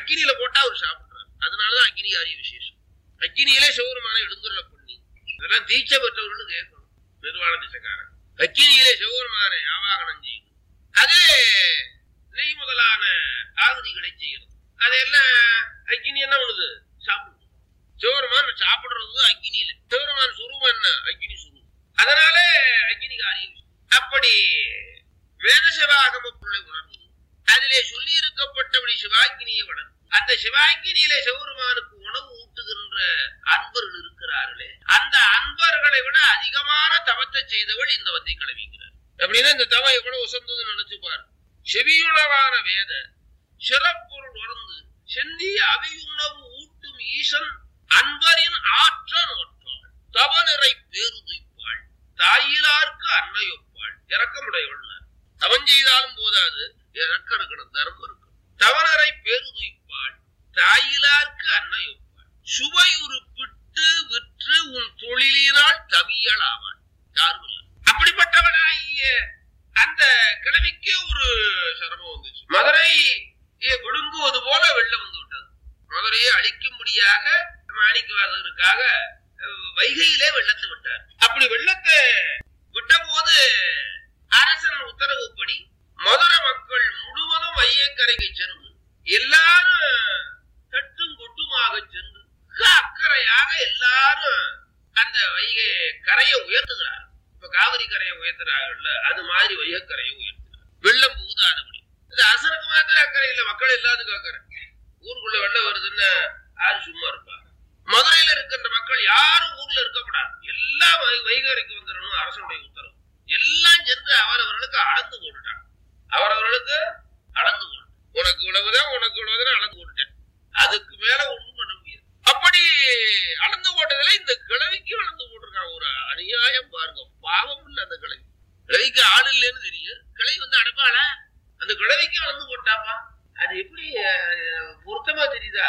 அக்கினியில போட்டா அவர் சாப்பிடுறாரு அதனாலதான் அக்னிகாரிய விசேஷம் அக்கினியிலே சிவபெருமான எழுந்துள்ள பண்ணி இதெல்லாம் தீட்சை பெற்றவர்கள் கேட்கணும் நிர்வாண திசைக்காரன் அக்கினியிலே சிவபெருமானை ஆவாகனம் செய்யுது அதே நெய் முதலான ஆகுதிகளை செய்யறது அதெல்லாம் அக்கினி என்ன பண்ணுது சாப்பிடுது சிவபெருமான் சாப்பிடுறது அக்கினியில சிவபெருமான் சுருவம் என்ன அக்கினி சுருவம் அதனால அக்கினி காரியம் அப்படி வேத சிவாகம பொருளை உணர்ந்து அதிலே சொல்லி இருக்கப்பட்டபடி சிவாக்கினியை வளர் அந்த சிவாக்கினியிலே சிவபெருமானுக்கு உணவு ஊட்டுகின்ற அன்பர்கள் இருக்கிறார்களே அந்த அன்பர்களை விட அதிகமான தவத்தை செய்தவள் இந்த வந்தி கிளவிக்கிறார் அப்படின்னா இந்த தவம் எவ்வளவு உசந்ததுன்னு நினைச்சு பாரு செவியுணவான வேத சிறப்பொருள் உணர்ந்து செந்தி அவியுணவு ஊட்டும் ஈசன் அன்பரின் ஆற்ற நோற்றாள் தவநிறை பேருதைப்பாள் தாயிலார்க்கு அன்னையொப்பாள் இறக்கமுடையவள் தவம் செய்தாலும் போதாது இறக்கம் இருக்கணும் தர்மம் இருக்கணும் தவனரை பேருதைப்பாள் தாயிலார்க்கு அன்னையொப்பாள் சுவையுறுப்பிட்டு விற்று உன் தொழிலினால் தமியல் ஆவாள் யாரும் இல்லை அப்படிப்பட்டவனாகிய அந்த கிழவிக்கு ஒரு சிரமம் வந்துச்சு மதுரை விழுங்குவது போல வெள்ளம் வந்து விட்டது மதுரையை அழிக்கும்படியாக மாணிக்கவாசகருக்காக வைகையிலே வெள்ளத்தை விட்டார் அப்படி வெள்ளத்தை விட்ட போது அரசன் உத்தரவுப்படி மதுரை மக்கள் முழுவதும் வையக்கரைக்கு சென்று எல்லாரும் தட்டும் கொட்டுமாக சென்று அக்கறையாக எல்லாரும் அந்த வைகை கரையை உயர்த்துகிறார் இப்ப காவிரி கரையை உயர்த்துறாங்கல்ல அது மாதிரி வைகக்கரையை உயர்த்துறார் வெள்ளம் புகுதாதபடி இது அரசனுக்கு மாத்திரம் அக்கறை இல்ல மக்கள் எல்லாத்துக்கும் அக்கறை ஊருக்குள்ள வெள்ளம் வருதுன்னு யாரு சும்மா இருப்பாங்க மதுரையில இருக்கின்ற மக்கள் யாரும் ஊர்ல இருக்கப்படாது எல்லாம் வைகரைக்கு வந்துடணும் அரசனுடைய உத்தரவு எல்லாம் சென்று அவரவர்களுக்கு அளந்து போட்டுட்டாங்க அவரவர்களுக்கு அளந்து போட்டு உனக்கு இவ்வளவுதான் உனக்கு இவ்வளவுதான் அளந்து போட்டுட்டேன் அதுக்கு மேல ஒண்ணும் பண்ண முடியாது அப்படி அளந்து போட்டதுல இந்த கிழவிக்கு அளந்து போட்டிருக்காங்க ஒரு அநியாயம் பாருங்க பாவம் இல்ல அந்த கிழவி கிழவிக்கு ஆள் இல்லைன்னு தெரியும் கிழவி வந்து அடைப்பாளா அந்த கிழவிக்கு அளந்து போட்டாப்பா அது எப்படி பொருத்தமா தெரியுதா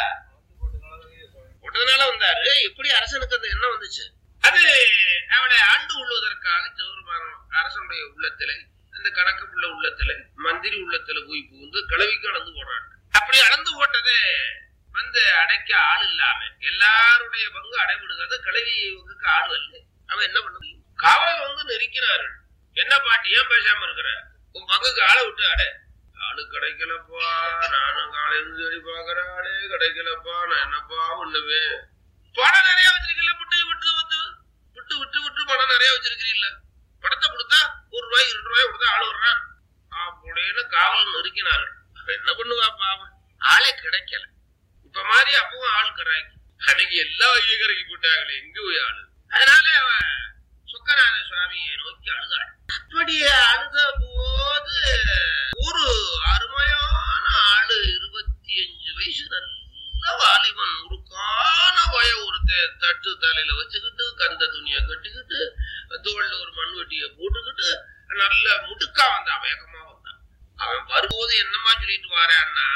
போட்டதுனால வந்தாரு எப்படி அரசனுக்கு அந்த எண்ணம் வந்துச்சு அது அவளை ஆண்டு கொள்வதற்காக சிவபெருமானம் அரசனுடைய உள்ளத்துல அந்த கணக்கு புள்ள உள்ளத்துல மந்திரி உள்ளத்துல போய் புகுந்து கிளவிக்கு அளந்து போடுறாங்க அப்படி அளந்து போட்டதே வந்து அடைக்க ஆள் இல்லாம எல்லாருடைய பங்கு அடைவிடுகிறது கிளவி பங்குக்கு ஆள் அல்ல அவன் என்ன பண்ண முடியும் காவலர் வந்து நெருக்கினார்கள் என்ன பாட்டி ஏன் பேசாம இருக்கிற உன் பங்குக்கு ஆளை விட்டு அடை ஆளு கிடைக்கலப்பா நானும் காலையில தேடி பாக்குறேன் ஆளே கிடைக்கலப்பா நான் என்னப்பா பண்ணுவேன் பணம் நிறைய வச்சிருக்கீங்களா விட்டு விட்டு விட்டு விட்டு விட்டு விட்டு பணம் நிறைய வச்சிருக்கிறீங்களா பணத்தை கொடுத்தா ஒரு ரூபாய் ரெண்டு ரூபாய் கொடுத்தா ஆள் வர்றான் அப்படின்னு காவல் நெருக்கினார்கள் என்ன பண்ணுவா பாவம் ஆளே கிடைக்கல இப்ப மாதிரி அப்பவும் ஆள் கிடைக்கு அன்னைக்கு எல்லா ஐயக்கரைக்கு போட்டாங்களே எங்க போய் ஆளு அதனால அவ சுக்கநாத சுவாமியை நோக்கி அழுதாள் அப்படி அழுத போது ஒரு அருமையான ஆளு இருபத்தி அஞ்சு வயசு நல்ல வாலிபன் முறுக்கான பய ஒருத்தன் தட்டு தலையில வச்சுக்கிட்டு கந்த துணியை கட்டிக்கிட்டு தோல்ல ஒரு மண்வெட்டியை போட்டுக்கிட்டு நல்ல முடுக்கா வந்தான் வேகமா வந்தான் அவன் வரும்போது என்னமா சொல்லிட்டு வாரான்னா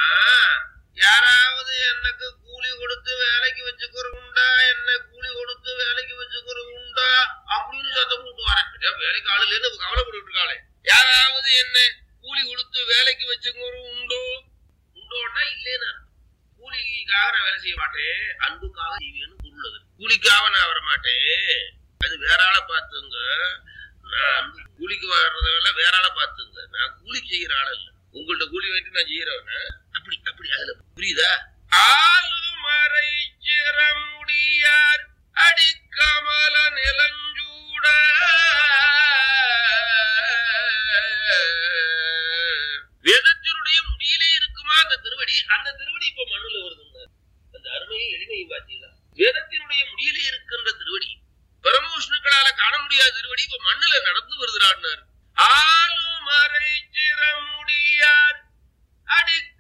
யாராவது எனக்கு கூலி கொடுத்து வேலைக்கு வச்சுக்கிறவுண்டா என்ன கூலி கொடுத்து வேலைக்கு வச்சுக்கிறவுண்டா அப்படின்னு சத்தம் போட்டு வரேன் வேலைக்கு ஆளு இல்லைன்னு கவலைப்பட்டு இருக்காளே யாராவது என்ன கூலி கொடுத்து வேலைக்கு வச்சுக்கிறோம் உண்டோ உண்டோன்னா இல்லைன்னு கூலிக்காக நான் வேலை செய்ய மாட்டேன் அன்புக்காக செய்வேன்னு பொருள் அது கூலிக்காக நான் வர மாட்டேன் அது வேற ஆளை பார்த்துங்க நான் அன்பு கூலிக்கு வர்றதெல்லாம் வேற ஆளை பார்த்துங்க நான் கூலிக்கு செய்யற ஆள் இல்ல உங்கள்ட்ட கூலி வாங்கிட்டு நான் செய்யறவன அப்படி அப்படி அதுல புரியுதா ஆளுமறை சிறமுடியார் அடிக்கமல நிலஞ்சூட வேதத்தினுடைய முடியிலே இருக்குமா அந்த திருவடி அந்த திருவடி இப்ப மண்ணுல வருதுங்க அந்த அருமையும் எளிமையும் பார்த்தீங்களா வேதத்தினுடைய முடியிலே இருக்கின்ற திருவடி பரமவிஷ்ணுக்களால காண முடியாத திருவடி இப்ப மண்ணுல நடந்து வருகிறார் ஆளுமறை சிறமுடியார் அடி